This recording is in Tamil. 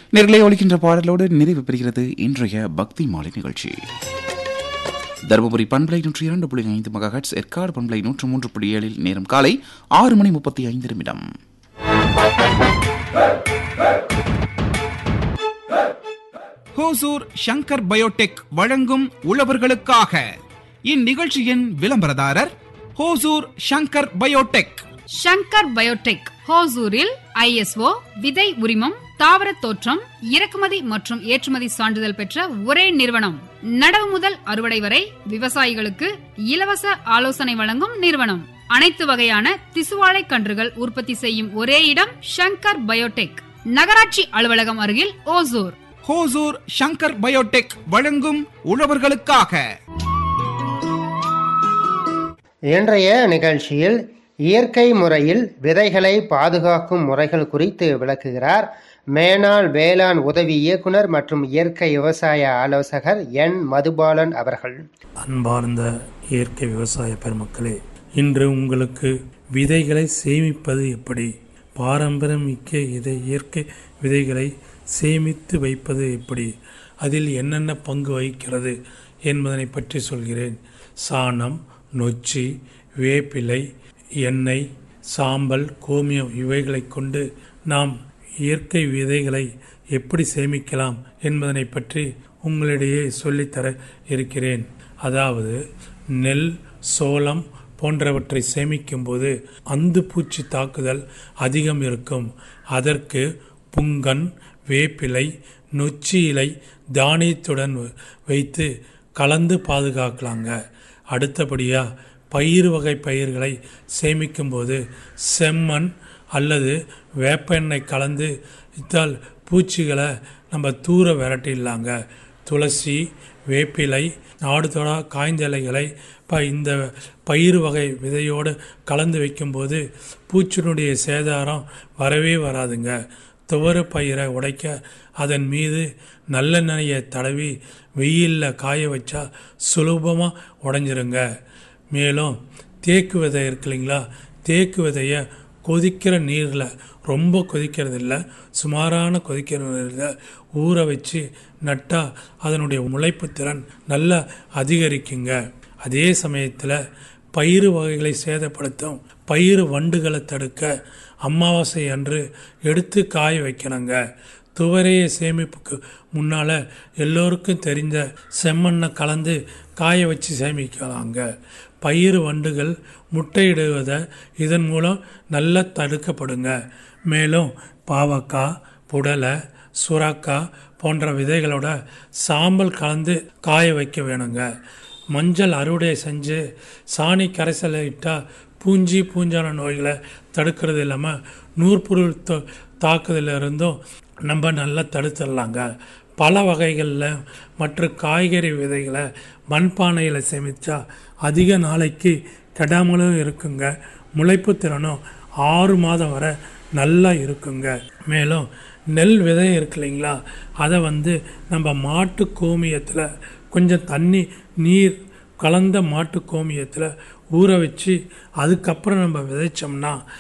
நேர்களை ஒழிக்கின்ற பாடலோடு நிறைவு பெறுகிறது இன்றைய பக்தி மாலை நிகழ்ச்சி தருமபுரி பண்பலை நூற்றி இரண்டு புள்ளி ஐந்து மெகாஹெட்ஸ் எற்காடு பண்பலை நூற்று மூன்று புள்ளி ஏழில் நேரம் காலை ஆறு மணி முப்பத்தி ஐந்து நிமிடம் ஹோசூர் ஷங்கர் பயோடெக் வழங்கும் உழவர்களுக்காக இந்நிகழ்ச்சியின் விளம்பரதாரர் ஹோசூர் ஷங்கர் பயோடெக் ஷங்கர் பயோடெக் ஹோசூரில் ஐஎஸ்ஓ விதை உரிமம் தாவர தோற்றம் இறக்குமதி மற்றும் ஏற்றுமதி சான்றிதழ் பெற்ற ஒரே நிறுவனம் நடவு முதல் அறுவடை வரை விவசாயிகளுக்கு இலவச ஆலோசனை வழங்கும் நிறுவனம் அனைத்து வகையான திசுவாழை கன்றுகள் உற்பத்தி செய்யும் ஒரே இடம் ஷங்கர் பயோடெக் நகராட்சி அலுவலகம் அருகில் ஓசூர் ஹோசூர் ஷங்கர் பயோடெக் வழங்கும் உழவர்களுக்காக இன்றைய நிகழ்ச்சியில் இயற்கை முறையில் விதைகளை பாதுகாக்கும் முறைகள் குறித்து விளக்குகிறார் மேனாள் வேளாண் உதவி இயக்குனர் மற்றும் இயற்கை விவசாய ஆலோசகர் என் மதுபாலன் அவர்கள் அன்பார்ந்த இயற்கை விவசாய பெருமக்களே இன்று உங்களுக்கு விதைகளை சேமிப்பது எப்படி பாரம்பரியமிக்க இதை இயற்கை விதைகளை சேமித்து வைப்பது எப்படி அதில் என்னென்ன பங்கு வகிக்கிறது என்பதனை பற்றி சொல்கிறேன் சாணம் நொச்சி வேப்பிலை எண்ணெய் சாம்பல் கோமியம் இவைகளை கொண்டு நாம் இயற்கை விதைகளை எப்படி சேமிக்கலாம் என்பதனை பற்றி உங்களிடையே சொல்லித்தர இருக்கிறேன் அதாவது நெல் சோளம் போன்றவற்றை சேமிக்கும்போது அந்து பூச்சி தாக்குதல் அதிகம் இருக்கும் அதற்கு புங்கன் வேப்பிலை நொச்சி இலை தானியத்துடன் வைத்து கலந்து பாதுகாக்கலாங்க அடுத்தபடியாக பயிர் வகை பயிர்களை சேமிக்கும்போது செம்மண் அல்லது வேப்ப எண்ணெய் கலந்து இத்தால் பூச்சிகளை நம்ம தூர விரட்டிடலாங்க துளசி வேப்பிலை நாடுதொடா காய்ந்த இலைகளை இப்போ இந்த பயிர் வகை விதையோடு கலந்து வைக்கும்போது பூச்சினுடைய சேதாரம் வரவே வராதுங்க துவர பயிரை உடைக்க அதன் மீது நல்லெண்ணெயை தடவி வெயிலில் காய வச்சா சுலபமாக உடஞ்சிருங்க மேலும் தேக்கு விதை இருக்கு இல்லைங்களா தேக்கு விதையை கொதிக்கிற நீரில் ரொம்ப கொதிக்கிறது இல்லை சுமாரான கொதிக்கிற நீரில் ஊற வச்சு நட்டால் அதனுடைய முளைப்பு திறன் நல்லா அதிகரிக்குங்க அதே சமயத்தில் பயிர் வகைகளை சேதப்படுத்தும் பயிர் வண்டுகளை தடுக்க அமாவாசை அன்று எடுத்து காய வைக்கணுங்க துவரைய சேமிப்புக்கு முன்னால் எல்லோருக்கும் தெரிஞ்ச செம்மண்ணை கலந்து காய வச்சு சேமிக்கலாங்க பயிர் வண்டுகள் முட்டையிடுவதை இதன் மூலம் நல்லா தடுக்கப்படுங்க மேலும் பாவக்காய் புடலை சுறாக்காய் போன்ற விதைகளோட சாம்பல் கலந்து காய வைக்க வேணுங்க மஞ்சள் அறுவடை செஞ்சு சாணி கரைசலை இட்டால் பூஞ்சி பூஞ்சான நோய்களை தடுக்கிறது இல்லாமல் நூற்பொருள் தாக்குதல இருந்தும் நம்ம நல்லா தடுத்துடலாங்க பல வகைகளில் மற்ற காய்கறி விதைகளை மண்பானையில் சேமித்தா அதிக நாளைக்கு கெடாமலும் இருக்குங்க முளைப்பு திறனும் ஆறு மாதம் வரை நல்லா இருக்குங்க மேலும் நெல் விதை இருக்கு இல்லைங்களா அதை வந்து நம்ம மாட்டு கோமியத்தில் கொஞ்சம் தண்ணி நீர் கலந்த மாட்டு கோமியத்தில் ஊற வச்சு அதுக்கப்புறம் நம்ம விதைச்சோம்னா